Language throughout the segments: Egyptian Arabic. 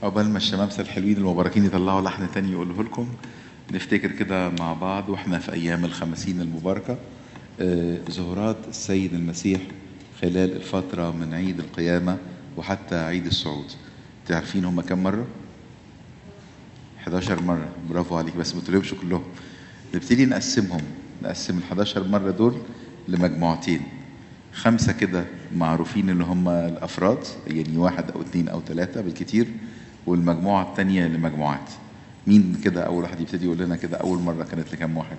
عقبال ما الشمامسة الحلوين المباركين يطلعوا لحن تاني يقوله لكم نفتكر كده مع بعض واحنا في ايام الخمسين المباركة آه، ظهورات السيد المسيح خلال الفترة من عيد القيامة وحتى عيد الصعود تعرفين هم كم مرة؟ 11 مرة برافو عليك بس ما تقولهمش كلهم نبتدي نقسمهم نقسم ال 11 مرة دول لمجموعتين خمسة كده معروفين اللي هم الأفراد يعني واحد أو اتنين أو تلاتة بالكتير والمجموعة التانية لمجموعات مين كده أول واحد يبتدي يقول لنا كده أول مرة كانت لكام واحد؟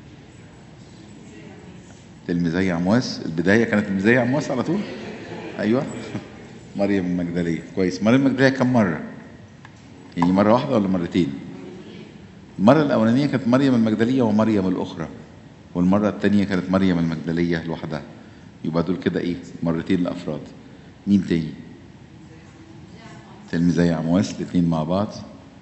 المزية عمواس البداية كانت المزية عمواس على طول أيوه مريم المجدلية كويس مريم المجدلية كم مرة؟ يعني مرة واحدة ولا مرتين؟ المرة الأولانية كانت مريم المجدلية ومريم الأخرى والمرة الثانية كانت مريم المجدلية لوحدها يبقى دول كده إيه؟ مرتين لأفراد مين تاني؟ تلميذي عمواس الاثنين مع بعض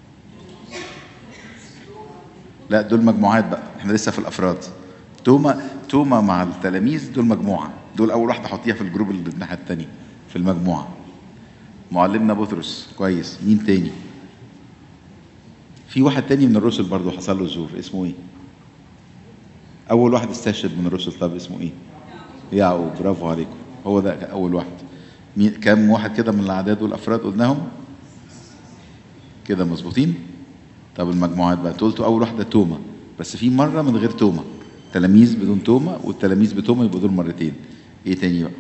لا دول مجموعات بقى احنا لسه في الافراد توما توما مع التلاميذ دول مجموعه دول اول واحده حطيها في الجروب اللي الناحيه الثانيه في المجموعه معلمنا بطرس كويس مين تاني في واحد تاني من الرسل برضه حصل له ظروف اسمه ايه اول واحد استشهد من الرسل طب اسمه ايه يعقوب برافو عليكم هو ده اول واحد مين كام واحد كده من الاعداد والافراد قلناهم كده مظبوطين طب المجموعات بقى قلتوا اول واحده توما بس في مره من غير توما تلاميذ بدون توما والتلاميذ بتوما يبقوا دول مرتين ايه تاني بقى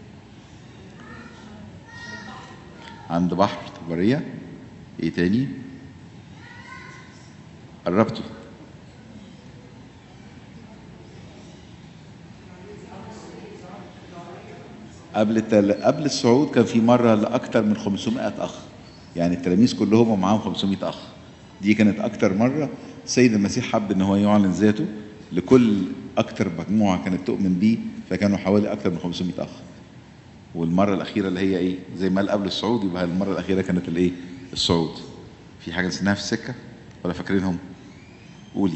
عند بحر طبريه ايه تاني قربتوا قبل التل... قبل الصعود كان في مره لاكثر من 500 اخ يعني التلاميذ كلهم ومعاهم 500 اخ دي كانت اكتر مره السيد المسيح حب ان هو يعلن ذاته لكل اكتر مجموعه كانت تؤمن بيه فكانوا حوالي اكتر من 500 اخ والمره الاخيره اللي هي ايه زي ما قال قبل الصعود يبقى المره الاخيره كانت الايه الصعود في حاجه نسيناها في السكه ولا فاكرينهم قولي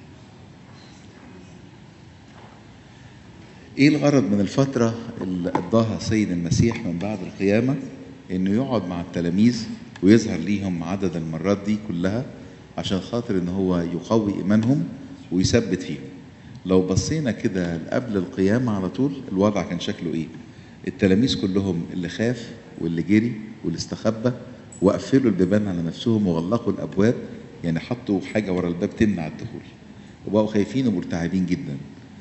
ايه الغرض من الفتره اللي قضاها السيد المسيح من بعد القيامه انه يقعد مع التلاميذ ويظهر ليهم عدد المرات دي كلها عشان خاطر ان هو يقوي ايمانهم ويثبت فيهم لو بصينا كده قبل القيامة على طول الوضع كان شكله ايه التلاميذ كلهم اللي خاف واللي جري واللي استخبى وقفلوا البيبان على نفسهم وغلقوا الابواب يعني حطوا حاجة ورا الباب تمنع الدخول وبقوا خايفين ومرتعبين جدا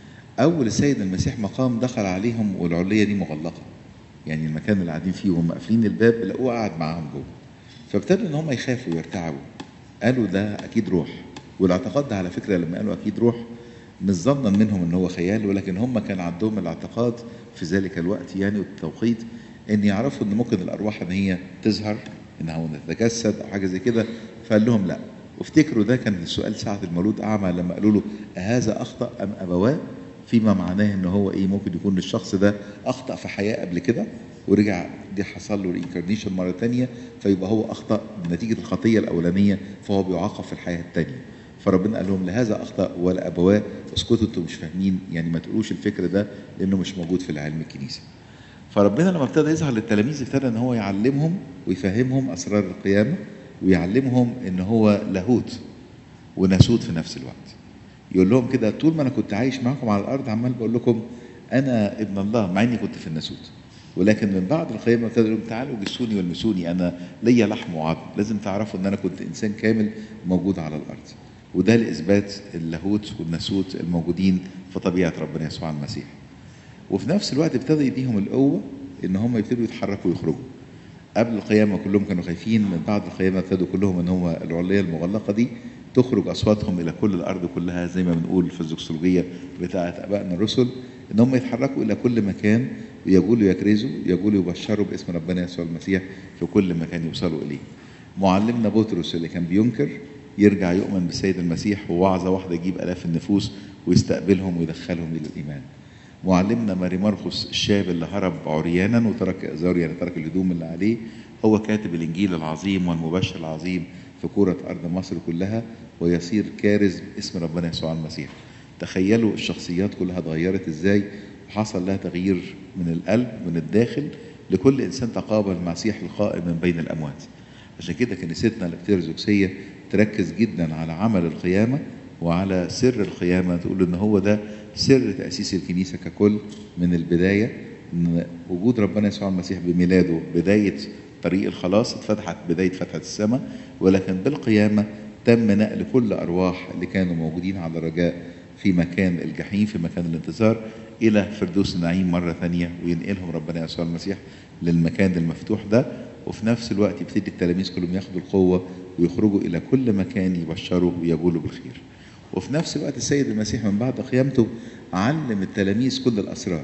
اول السيد المسيح مقام دخل عليهم والعلية دي مغلقة يعني المكان اللي قاعدين فيه وهم قافلين الباب لقوه قاعد معاهم جوه فابتدوا ان هم يخافوا ويرتعبوا قالوا ده اكيد روح والاعتقاد ده على فكره لما قالوا اكيد روح مش ظنا منهم ان هو خيال ولكن هم كان عندهم الاعتقاد في ذلك الوقت يعني والتوقيت ان يعرفوا ان ممكن الارواح ان هي تظهر انها تتجسد او حاجه زي كده فقال لهم لا وافتكروا ده كان السؤال ساعه المولود اعمى لما قالوا له اهذا اخطا ام ابواه فيما معناه ان هو ايه ممكن يكون الشخص ده اخطا في حياه قبل كده ورجع دي حصل له الانكارنيشن مره تانية فيبقى هو اخطا نتيجه الخطيه الاولانيه فهو بيعاقب في الحياه التانية فربنا قال لهم لا هذا اخطا ولا ابواه اسكتوا انتم مش فاهمين يعني ما تقولوش الفكر ده لانه مش موجود في العلم الكنيسي فربنا لما ابتدى يظهر للتلاميذ ابتدى ان هو يعلمهم ويفهمهم اسرار القيامه ويعلمهم ان هو لاهوت وناسوت في نفس الوقت يقول لهم كده طول ما انا كنت عايش معاكم على الارض عمال بقول لكم انا ابن الله مع اني كنت في الناسوت ولكن من بعد القيامه ابتدى لهم تعالوا جسوني والمسوني انا ليا لحم وعظم لازم تعرفوا ان انا كنت انسان كامل موجود على الارض وده لاثبات اللاهوت والناسوت الموجودين في طبيعه ربنا يسوع المسيح وفي نفس الوقت ابتدى يديهم القوه ان هم يبتدوا يتحركوا ويخرجوا قبل القيامه كلهم كانوا خايفين من بعد القيامه ابتدوا كلهم ان هم العليه المغلقه دي تخرج اصواتهم الى كل الارض كلها زي ما بنقول في الزوكسولوجيه بتاعه ابائنا الرسل ان هم يتحركوا الى كل مكان ويقولوا يكرزوا يقولوا يبشروا باسم ربنا يسوع المسيح في كل مكان يوصلوا اليه. معلمنا بطرس اللي كان بينكر يرجع يؤمن بالسيد المسيح ووعظه واحده يجيب الاف النفوس ويستقبلهم ويدخلهم الى الايمان. معلمنا ماري مرقس الشاب اللي هرب عريانا وترك ازار يعني ترك الهدوم اللي عليه هو كاتب الانجيل العظيم والمبشر العظيم في كرة أرض مصر كلها ويصير كارز باسم ربنا يسوع المسيح تخيلوا الشخصيات كلها اتغيرت ازاي وحصل لها تغيير من القلب من الداخل لكل انسان تقابل المسيح القائم من بين الاموات عشان كده كنيستنا الارثوذكسيه تركز جدا على عمل القيامه وعلى سر القيامه تقول ان هو ده سر تاسيس الكنيسه ككل من البدايه ان وجود ربنا يسوع المسيح بميلاده بدايه طريق الخلاص اتفتحت بدايه فتحه السماء ولكن بالقيامه تم نقل كل ارواح اللي كانوا موجودين على رجاء في مكان الجحيم في مكان الانتظار الى فردوس النعيم مره ثانيه وينقلهم ربنا يسوع المسيح للمكان المفتوح ده وفي نفس الوقت يبتدي التلاميذ كلهم ياخدوا القوه ويخرجوا الى كل مكان يبشروا ويقولوا بالخير. وفي نفس الوقت السيد المسيح من بعد قيامته علم التلاميذ كل الاسرار.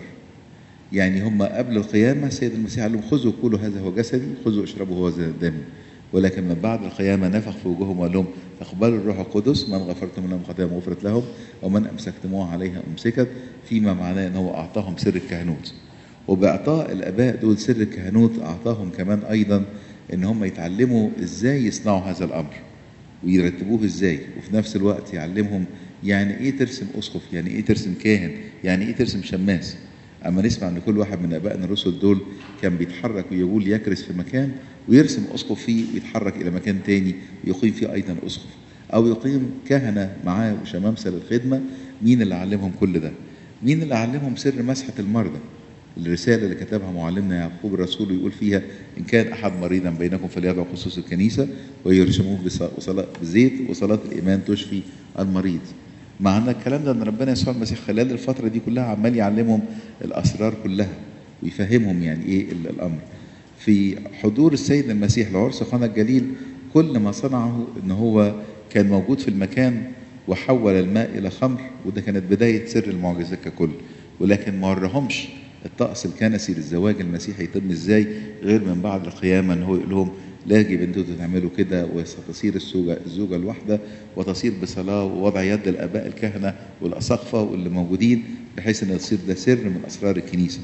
يعني هم قبل القيامه السيد المسيح قال لهم خذوا كلوا هذا هو جسدي خذوا اشربوا هو دمي. ولكن من بعد القيامة نفخ في وجوههم وقال لهم اقبلوا الروح القدس من غفرتم لهم خطاياهم غفرت لهم ومن أمسكتموها عليها أمسكت فيما معناه أن هو أعطاهم سر الكهنوت وبإعطاء الآباء دول سر الكهنوت أعطاهم كمان أيضا أن هم يتعلموا إزاي يصنعوا هذا الأمر ويرتبوه إزاي وفي نفس الوقت يعلمهم يعني إيه ترسم أسقف يعني إيه ترسم كاهن يعني إيه ترسم شماس اما نسمع ان كل واحد من ابائنا الرسل دول كان بيتحرك ويقول يكرس في مكان ويرسم اسقف فيه ويتحرك الى مكان تاني ويقيم فيه ايضا اسقف او يقيم كهنه معاه وشمامسه للخدمه مين اللي علمهم كل ده؟ مين اللي علمهم سر مسحه المرضى؟ الرسالة اللي كتبها معلمنا يعقوب الرسول يقول فيها إن كان أحد مريضا بينكم فليدعو خصوص الكنيسة ويرشموه بزيت وصلاة الإيمان تشفي المريض معنى الكلام ده ان ربنا يسوع المسيح خلال الفتره دي كلها عمال يعلمهم الاسرار كلها ويفهمهم يعني ايه الامر في حضور السيد المسيح لعرس قنا الجليل كل ما صنعه ان هو كان موجود في المكان وحول الماء الى خمر وده كانت بدايه سر المعجزات ككل ولكن ما ورهمش الطقس الكنسي للزواج المسيحي يتم ازاي غير من بعد القيامه ان هو يقول لهم لا يجب ان انتوا تعملوا كده وستصير الزوجه الزوجه الواحده وتصير بصلاه ووضع يد الاباء الكهنه والاساقفه واللي موجودين بحيث ان يصير ده سر من اسرار الكنيسه.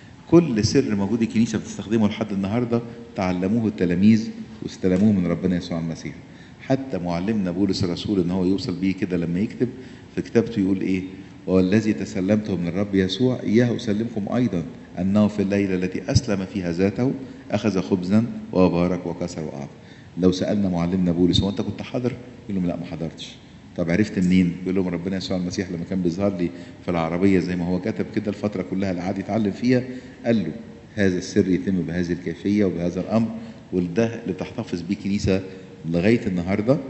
كل سر موجود الكنيسه بتستخدمه لحد النهارده تعلموه التلاميذ واستلموه من ربنا يسوع المسيح. حتى معلمنا بولس الرسول ان هو يوصل بيه كده لما يكتب في كتابته يقول ايه؟ والذي تسلمته من الرب يسوع اياه اسلمكم ايضا انه في الليله التي اسلم فيها ذاته اخذ خبزا وبارك وكسر واعطى. لو سالنا معلمنا بولس هو انت كنت حاضر؟ يقول لهم لا ما حضرتش. طب عرفت منين؟ يقول لهم ربنا يسوع المسيح لما كان بيظهر لي في العربيه زي ما هو كتب كده الفتره كلها اللي قعد يتعلم فيها قال له هذا السر يتم بهذه الكيفيه وبهذا الامر وده اللي تحتفظ بيه كنيسه لغايه النهارده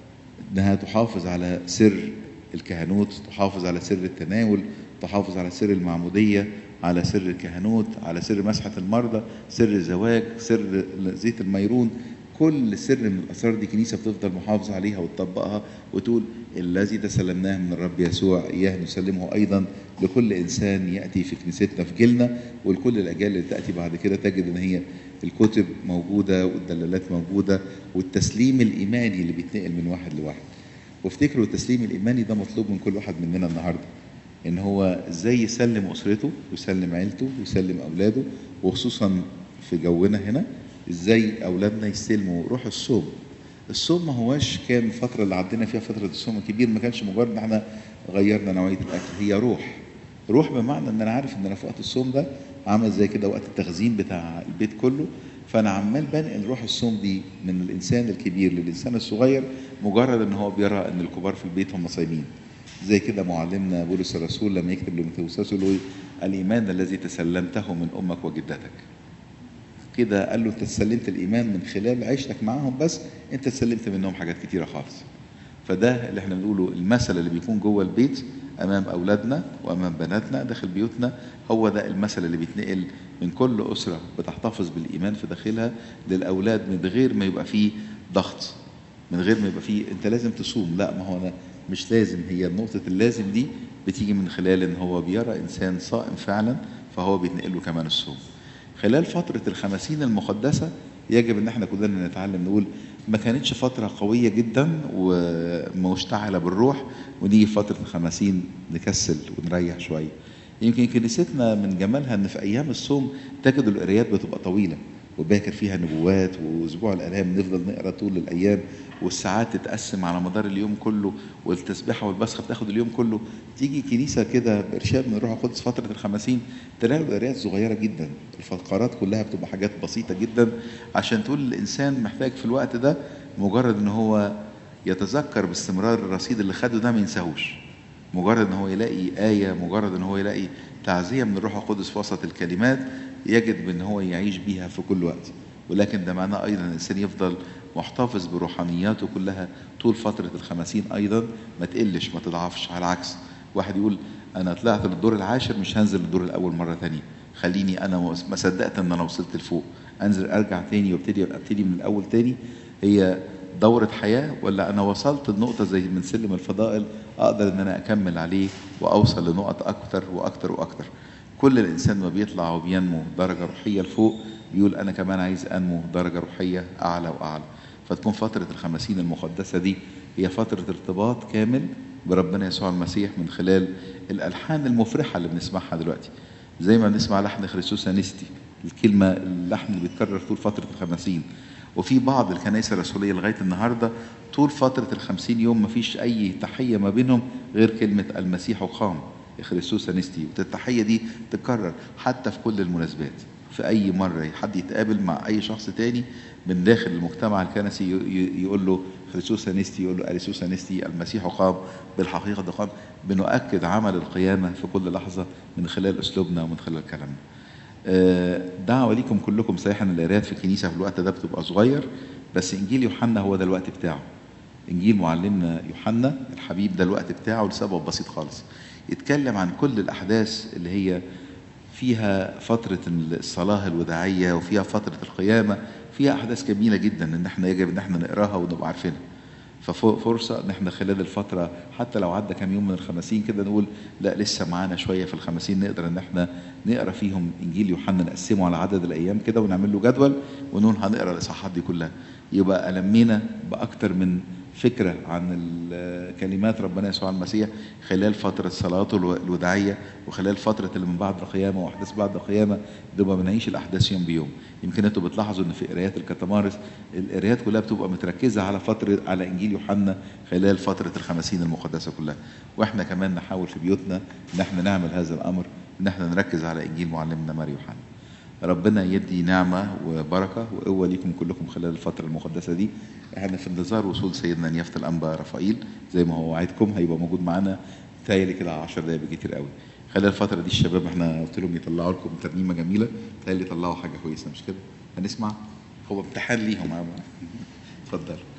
انها تحافظ على سر الكهنوت تحافظ على سر التناول تحافظ على سر المعموديه على سر الكهنوت على سر مسحه المرضى سر الزواج سر زيت الميرون كل سر من الاسرار دي كنيسه بتفضل محافظه عليها وتطبقها وتقول الذي تسلمناه من الرب يسوع اياه نسلمه ايضا لكل انسان ياتي في كنيستنا في جيلنا ولكل الاجيال اللي تاتي بعد كده تجد ان هي الكتب موجوده والدلالات موجوده والتسليم الايماني اللي بيتنقل من واحد لواحد وافتكروا التسليم الايماني ده مطلوب من كل واحد مننا النهارده ان هو ازاي يسلم اسرته ويسلم عيلته ويسلم اولاده وخصوصا في جونا هنا ازاي اولادنا يستلموا روح الصوم الصوم ما هواش كان الفترة اللي عدينا فيها فترة الصوم الكبير ما كانش مجرد ان احنا غيرنا نوعية الأكل هي روح روح بمعنى ان انا عارف ان انا في وقت الصوم ده عامل زي كده وقت التخزين بتاع البيت كله فانا عمال بنقل روح الصوم دي من الانسان الكبير للانسان الصغير مجرد ان هو بيرى ان الكبار في البيت هم صايمين زي كده معلمنا بولس الرسول لما يكتب لمتوسس يقول له الايمان الذي تسلمته من امك وجدتك كده قال له انت سلمت الايمان من خلال عيشتك معاهم بس انت سلمت منهم حاجات كتيره خالص فده اللي احنا بنقوله المثل اللي بيكون جوه البيت امام اولادنا وامام بناتنا داخل بيوتنا هو ده المثل اللي بيتنقل من كل اسره بتحتفظ بالايمان في داخلها للاولاد من غير ما يبقى فيه ضغط من غير ما يبقى فيه انت لازم تصوم لا ما هو انا مش لازم هي نقطه اللازم دي بتيجي من خلال ان هو بيرى انسان صائم فعلا فهو بيتنقل له كمان الصوم خلال فترة الخمسين المقدسة يجب ان احنا كلنا نتعلم نقول ما كانتش فترة قوية جدا ومشتعلة بالروح ونيجي في فترة الخمسين نكسل ونريح شوية يمكن كنيستنا من جمالها ان في ايام الصوم تجد القرايات بتبقى طويلة وباكر فيها نبوات واسبوع الالام نفضل نقرا طول الايام والساعات تتقسم على مدار اليوم كله والتسبيحه والبسخه بتاخد اليوم كله تيجي كنيسه كده بارشاد من الروح القدس فتره الخمسين تلاقي القرايات صغيره جدا الفقرات كلها بتبقى حاجات بسيطه جدا عشان تقول الانسان محتاج في الوقت ده مجرد ان هو يتذكر باستمرار الرصيد اللي خده ده ما ينساهوش مجرد ان هو يلاقي آية مجرد ان هو يلاقي تعزية من الروح القدس في وسط الكلمات يجد بان هو يعيش بيها في كل وقت ولكن ده معناه ايضا الانسان يفضل محتفظ بروحانياته كلها طول فترة الخمسين ايضا ما تقلش ما تضعفش على العكس واحد يقول انا طلعت للدور العاشر مش هنزل للدور الاول مرة تانية خليني انا ما صدقت ان انا وصلت لفوق انزل ارجع تاني وابتدي ابتدي من الاول تاني هي دورة حياة ولا أنا وصلت لنقطة زي من سلم الفضائل أقدر إن أنا أكمل عليه وأوصل لنقط أكتر وأكتر وأكتر كل الإنسان ما بيطلع وبينمو درجة روحية لفوق بيقول أنا كمان عايز أنمو درجة روحية أعلى وأعلى فتكون فترة الخمسين المقدسة دي هي فترة ارتباط كامل بربنا يسوع المسيح من خلال الألحان المفرحة اللي بنسمعها دلوقتي زي ما بنسمع لحن خريستوس أنستي الكلمة اللحن اللي بيتكرر طول فترة الخمسين وفي بعض الكنائس الرسولية لغاية النهاردة طول فترة الخمسين يوم ما فيش أي تحية ما بينهم غير كلمة المسيح قام خريستوس أنستي والتحية دي تتكرر حتى في كل المناسبات في أي مرة حد يتقابل مع أي شخص تاني من داخل المجتمع الكنسي يقول له خريستوس أنستي يقول له أريسوس أنستي المسيح قام بالحقيقة ده قام بنؤكد عمل القيامة في كل لحظة من خلال أسلوبنا ومن خلال كلامنا دعوة ليكم كلكم صحيح ان القرايات في الكنيسة في الوقت ده بتبقى صغير بس انجيل يوحنا هو ده الوقت بتاعه انجيل معلمنا يوحنا الحبيب ده الوقت بتاعه لسبب بسيط خالص يتكلم عن كل الاحداث اللي هي فيها فترة الصلاة الوداعية وفيها فترة القيامة فيها أحداث جميلة جدا إن احنا يجب إن احنا نقراها ونبقى عارفينها ففرصة إن احنا خلال الفترة حتى لو عدى كام يوم من الخمسين كده نقول لا لسه معانا شوية في الخمسين نقدر إن احنا نقرا فيهم إنجيل يوحنا نقسمه على عدد الأيام كده ونعمل له جدول ونقول هنقرا الإصحاحات دي كلها يبقى ألمينا بأكتر من فكرة عن كلمات ربنا يسوع المسيح خلال فترة صلاته الوداعية وخلال فترة اللي من بعد القيامة وأحداث بعد القيامة نبقى بنعيش الأحداث يوم بيوم يمكن انتوا بتلاحظوا إن في قرايات الكتمارس القرايات كلها بتبقى متركزة على فترة على إنجيل يوحنا خلال فترة الخمسين المقدسة كلها وإحنا كمان نحاول في بيوتنا إن إحنا نعمل هذا الأمر إن إحنا نركز على إنجيل معلمنا ماري يوحنا ربنا يدي نعمة وبركة وقوة ليكم كلكم خلال الفترة المقدسة دي احنا في انتظار وصول سيدنا نيافة الأنبا رفائيل زي ما هو وعدكم هيبقى موجود معانا تايلي كده 10 دقايق بكتير قوي خلال الفترة دي الشباب احنا قلت لهم يطلعوا لكم ترنيمة جميلة تايلي يطلعوا حاجة كويسة مش كده هنسمع هو امتحان ليهم اتفضل